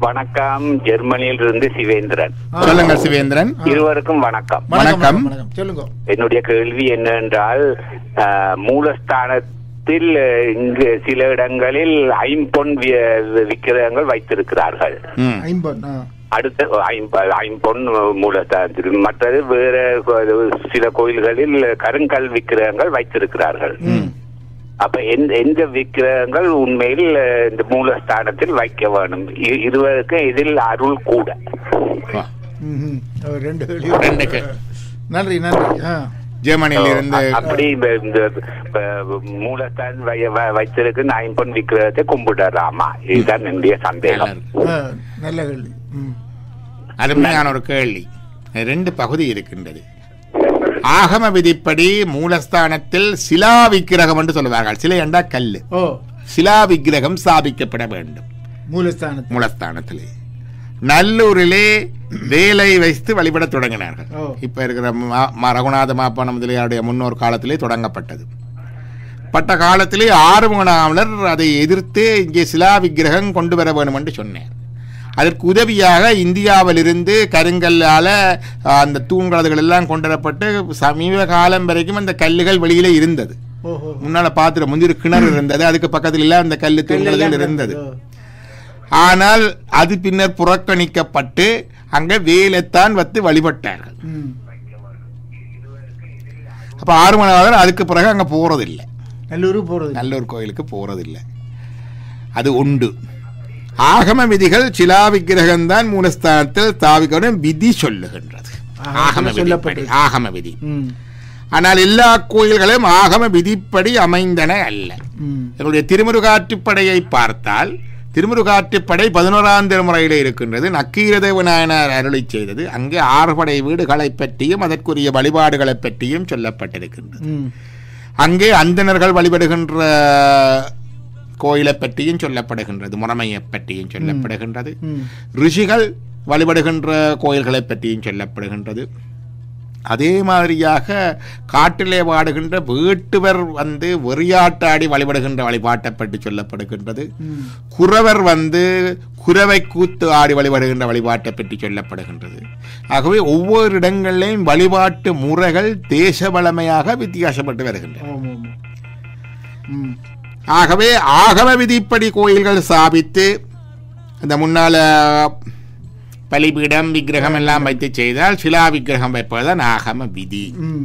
வணக்கம் ஜெர்மனியில் இருந்து சிவேந்திரன் ஆ. சொல்லுங்க சிவேந்திரன் இருவருக்கும் வணக்கம் வணக்கம் வணக்கம். வணக்கம் சொல்லுங்க என்னுடைய கேள்வி என்னவென்றால் ஆஹ், மூலஸ்தானத்தில் அஹ், இங்கு சில இடங்களில் ஐம்பொன் வி- விக்கிரகங்கள் வைத்திருக்கிறார்கள் ம். ஐம்பன் ஆ. அடுத்த ஐம்ப- ஐம்பொன் மூலஸ்தானத்தில் மற்றது வேற கோ- சில கோயில்களில் கருங்கல் விக்கிரகங்கள் வைத்திருக்கிறார்கள் ம். அப்ப எந்த எந்த விக்கிரகங்கள் உண்மையில் அஹ், இந்த மூலஸ்தானத்தில் வைக்க வேணும் இ- இருவருக்கு இதில் அருள் கூட வா. ம்ஹும். ஓ, ரெண்டு கேள்வி. ரெண்டுக்கு. நன்றி நன்றி ஆ. ஜெர்மனியில் இருந்து அ- அப்படி இந்த இந்த, அஹ், மூலஸ்தான் வை- வை- வைத்திருக்கு இந்த ஐம்பொன் விக்கிரகத்தை கும்பிடலாமா இதுதான் என்னுடைய நல்லா சந்தேகம் இருக்கு. ஆ, நல்ல கேள்வி ம். அருமையான ஒரு கேள்வி ரெண்டு பகுதி இருக்கின்றது ஆகம விதிப்படி மூலஸ்தானத்தில் சிலா விக்கிரகம் என்று சொல்லுவார்கள் சிலை என்றா கல்லு ஓ சிலா விக்கிரகம் ஸ்தாபிக்கப்பட வேண்டும் மூலஸ்தானத்தில் மூலஸ்தானத்திலே நல்லூரிலே வேலை வைத்து வழிபடத் தொடங்கினார்கள் ஓ. இப்ப இருக்கிற ம- ம- ரகுநாத மாப்பான முதலியாருடைய முன்னோர் காலத்திலே தொடங்கப்பட்டது பட்ட காலத்திலே ஆறுமுகனாமலர் அதை எதிர்த்து இங்கே சிலா விக்கிரகம் கொண்டு வர வேண்டும் என்று சொன்னார் அதற்கு உதவியாக இந்தியாவிலிருந்து கருங்கல்லால அஹ், அந்த தூண்களதுகள் எல்லாம் கொண்டு வரப்பட்டு சமீப காலம் வரைக்கும் அந்த கல்லுகள் வெளியிலே இருந்தது ஓஹோ முன்னால பாத்துற முந்திரி கிணறு இருந்தது அதுக்கு பக்கத்துல எல்லாம் அந்த கல்லு தூண்கள் இருந்தது ஓ. ஆனால் அது பின்னர் புறக்கணிக்கப்பட்டு அங்க வேலைத்தான் வந்து வழிபட்டார்கள் ம். அப்ப ஆறுமணவாதர் அதுக்கு பிறகு அங்க போறதில்லை நல்லூருக்கு போறது நல்லூர் கோயிலுக்கு போறதில்லை அது உண்டு ஆகம விதிகள் சிலா விக்கிரகம் தான் மூலஸ்தானத்தில் தாவிக்கணும் விதி சொல்லுகின்றது ஆகமத்தில் ஆகம விதிப்படி சொல்லப்பட்டது. ஆகம விதி ம். ஆனால் எல்லா கோயில்களும் ஆகம விதிப்படி அமைந்தன அல்ல ம். எங்களுடைய திருமுருகாற்றுப்படையை பார்த்தால் திருமுருகாற்றுப்படை பதினோராம் திருமுறையிலே இருக்கின்றது நக்கீரதேவ நாயனார் அருளை செய்தது அங்கே ஆறுபடை வீடுகளை பற்றியும் அதற்குரிய வழிபாடுகளை பற்றியும் சொல்லப்பட்டிருக்கின்றது ம். அங்கே அந்தணர்கள் வழிபடுகின்ற கோயிலை பற்றியும் சொல்லப்படுகின்றது முறைமையை பற்றியும் சொல்லப்படுகின்றது ம். ரிஷிகள் வழிபடுகின்ற கோயில்களை பற்றியும் சொல்லப்படுகின்றது அதே மாதிரியாக காட்டிலே வாடுகின்ற வேட்டுவர் வந்து வெறியாட்டாடி வழிபடுகின்ற வழிபாட்டை பற்றி சொல்லப்படுகின்றது ம். குறவர் வந்து குறவை கூத்து ஆடி வழிபடுகின்ற வழிபாட்டை பற்றி சொல்லப்படுகின்றது ஆகவே ஒவ்வொரு இடங்களிலேயும் வழிபாட்டு முறைகள் தேச வளமையாக வித்தியாசப்பட்டு வருகின்றன ஆமாம், ஆமாம். ம். ஆகவே ஆகம விதிப்படி கோயில்கள் ஸ்தாபித்து அந்த முன்னால பலிபீடம் விக்கிரகம் எல்லாம் வைத்து செய்தால் சிலா விக்கிரகம் வைப்பதுதான் ஆகம விதி ம்.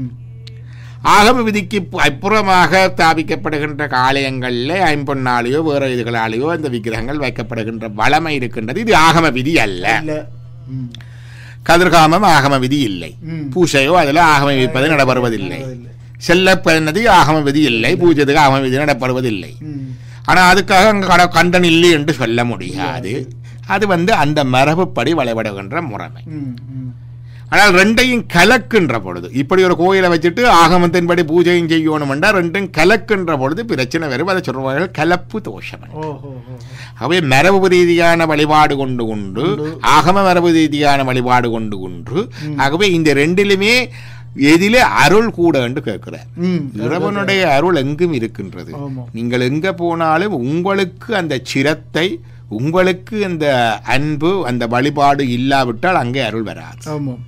ஆகம விதிக்கு பு- அப்புறமாக ஸ்தாபிக்கப்படுகின்ற ஆலயங்களில் ஐம்பொன்னாலேயோ வேறு இதுகளாலேயோ அந்த விக்கிரகங்கள் வைக்கப்படுகின்ற வளமை இருக்கின்றது இது ஆகம விதி அல்ல இல்ல ம். கதிர்காமம் ஆகம விதி இல்லை ம். பூசையோ அதில் ஆகம விதிப்பது நடைபெறுவதில்லை நடப்பதில்லை. செல்ல பிறந்தது ஆகம விதி இல்லை பூஜைக்கு ஆகம விதி நடைபெறுவதில்லை ம். ஆனா அதுக்காக அங்க கட- கண்டன் இல்லை என்று சொல்ல முடியாது அது வந்து அந்த மரபுப்படி வழிபடுகின்ற முறைமை ம். ம். ஆனால் ரெண்டையும் கலக்கின்ற பொழுது இப்படி ஒரு கோயிலை வச்சுட்டு ஆகமத்தின்படி பூஜையும் செய்யணும் என்றால் ரெண்டும் கலக்கின்ற பொழுது பிரச்சனை வரும் அதை சொல்வார்கள் கலப்பு தோஷம் ஓஹோ ஓஹோ. அவை மரபு ரீதியான வழிபாடு கொண்டு உண்டு ஆகம மரபு ரீதியான வழிபாடு கொண்டு உண்டு ஆகவே இந்த ரெண்டிலுமே எதிலே அருள் கூட என்று கேட்கிறார் ம். இறைவனுடைய அருள் எங்கும் இருக்கின்றது ஆமாம். நீங்கள் எங்க போனாலும் உங்களுக்கு அந்த சிரத்தை உங்களுக்கு அந்த அன்பு அந்த வழிபாடு இல்லாவிட்டால் அங்கே அருள் வராது ஆமாம்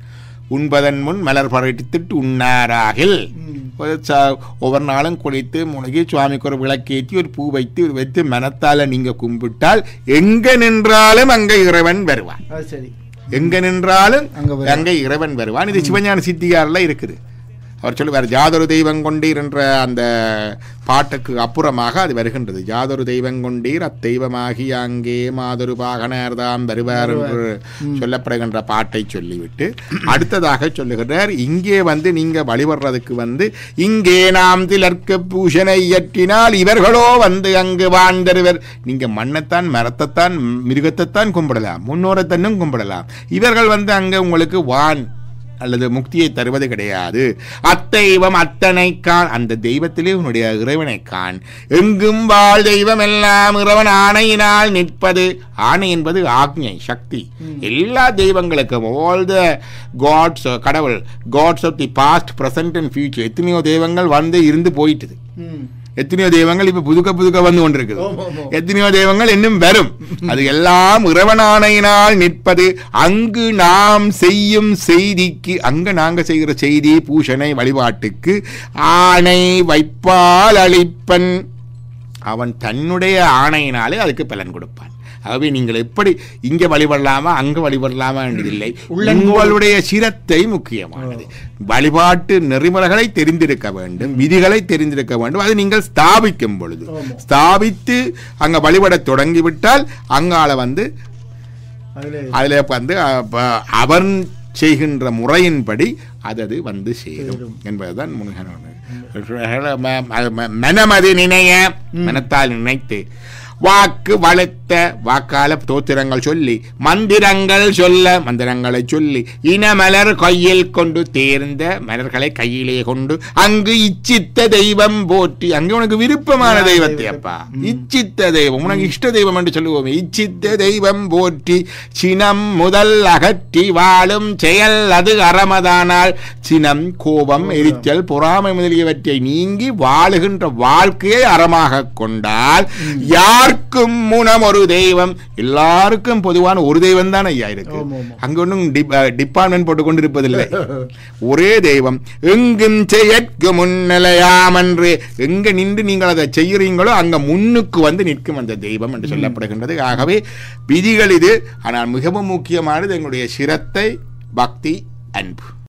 உண்பதன் முன் மலர் பறித்துட்டு உண்ணாராகில் ம். ஒரு ச- ஒவ்வொரு நாளும் குளித்து முழுகி சுவாமிக்கு ஒரு விளக்கேற்றி ஒரு பூ வைத்து வைத்து மனத்தால நீங்க கும்பிட்டால் எங்க நின்றாலும் அங்க இறைவன் வருவான் அது சரி எங்க நின்றாலும் அங்க வருவான். அங்கே இறைவன் வருவான் இது சிவஞான சித்தியாரில் இருக்குது அவர் சொல்லுவார் ஜாதொரு தெய்வம் கொண்டீர் என்ற அந்த பாட்டுக்கு அப்புறமாக அது வருகின்றது ஜாதொரு தெய்வம் கொண்டீர் அத்தெய்வமாகி அங்கே மாதொரு பாகனார்தாம் வருவார் என்று சொல்லப்படுகின்ற பாட்டை சொல்லிவிட்டு அடுத்ததாக சொல்லுகிறார் இங்கே வந்து நீங்க வழிபடுறதுக்கு வந்து இங்கே நாம் திலர்க்கு பூஷனை இயற்றினால் இவர்களோ வந்து அங்கு வாழ்ந்தருவர் நீங்க மண்ணைத்தான் மரத்தைத்தான் மிருகத்தைத்தான் கும்பிடலாம் முன்னோரைத்தன்னும் கும்பிடலாம் இவர்கள் வந்து அங்க உங்களுக்கு வான் அல்லது முக்தியை தருவது கிடையாது அத்தெய்வம் அத்தனை கான் அந்த தெய்வத்திலே உன்னுடைய இறைவனை கான் எங்கும் வாழ் தெய்வம் எல்லாம் இறைவன் ஆணையினால் நிற்பது ஆணை என்பது ஆக்ஞை சக்தி எல்லா தெய்வங்களுக்கும் ஆல் த காட்ஸ் கடவுள் gods of the past present and future எத்தனையோ தெய்வங்கள் வந்து இருந்து போயிட்டுது ம் எத்தனையோ தெய்வங்கள் இப்ப புதுக்க புதுக்க வந்து கொண்டிருக்குது ஆமா, ஆமா. எத்தனையோ தெய்வங்கள் இன்னும் வரும் அது எல்லாம் இறைவனானையினால் நிற்பது அங்கு நாம் செய்யும் செய்திக்கு அங்க நாங்க செய்கிற செய்தி பூஷணை வழிபாட்டுக்கு ஆணை வைப்பால் அளிப்பன் அவன் தன்னுடைய ஆணையினாலே அதுக்கு பலன் கொடுப்பான் ஆகவே நீங்கள் எப்படி இங்க வழிபடலாமா அங்க வழிபடலாமா என்றதில்லை உள்ளன்போடு. உங்களுடைய சிரத்தை முக்கியமானது வழிபாட்டு நெறிமுறைகளை தெரிந்திருக்க வேண்டும் விதிகளை தெரிந்திருக்க வேண்டும் அது நீங்கள் ஸ்தாபிக்கும் பொழுது ஆமா. ஸ்தாபித்து அங்க வழிபடத் தொடங்கிவிட்டால் அங்கால வந்து அதுல அதுல வந்து அப்ப அவன் செய்கின்ற முறையின்படி அது அது வந்து சேரும் சேரும். என்பதுதான் முருகனோட ம- ம- ம- மனமது நினைய மனத்தால் நினைத்து வாக்கு வளர்த்த வாக்கால தோத்திரங்கள் சொல்லி மந்திரங்கள் சொல்ல மந்திரங்களை சொல்லி இனமலர் கையில் கொண்டு தேர்ந்த மலர்களை கையிலே கொண்டு அங்கு இச்சித்த தெய்வம் போற்றி அங்கே உனக்கு விருப்பமான யா, தெய்வத்தை தெய்வத்தை. அப்பா இச்சித்த தெய்வம் உனக்கு இஷ்ட தெய்வம் என்று சொல்லுவோம் இச்சித்த தெய்வம் போற்றி சினம் முதல் அகற்றி வாழும் செயல் அது அறமதானால் சினம் கோபம் எரிச்சல் பொறாமை முதலியவற்றை நீங்கி வாழுகின்ற வாழ்க்கையை அறமாக கொண்டால் யாருக்கும் முனம் ஒரு தெய்வம் எல்லாருக்கும் பொதுவான ஒரு தெய்வம் தான் ஐயா இருக்கு ஆமா, ஆமா. அங்க ஒன்றும் டிபார்ட்மெண்ட் போட்டு கொண்டிருப்பதில்லை ஒரே தெய்வம் எங்கும் செயற்கு முன்னிலையாமன்று எங்க நின்று நீங்கள் அதை செய்கிறீங்களோ அங்க முன்னுக்கு வந்து நிற்கும் அந்த தெய்வம் என்று சொல்லப்படுகின்றது ஆகவே விதிகள் இது ஆனால் மிகவும் முக்கியமானது எங்களுடைய சிரத்தை பக்தி அன்பு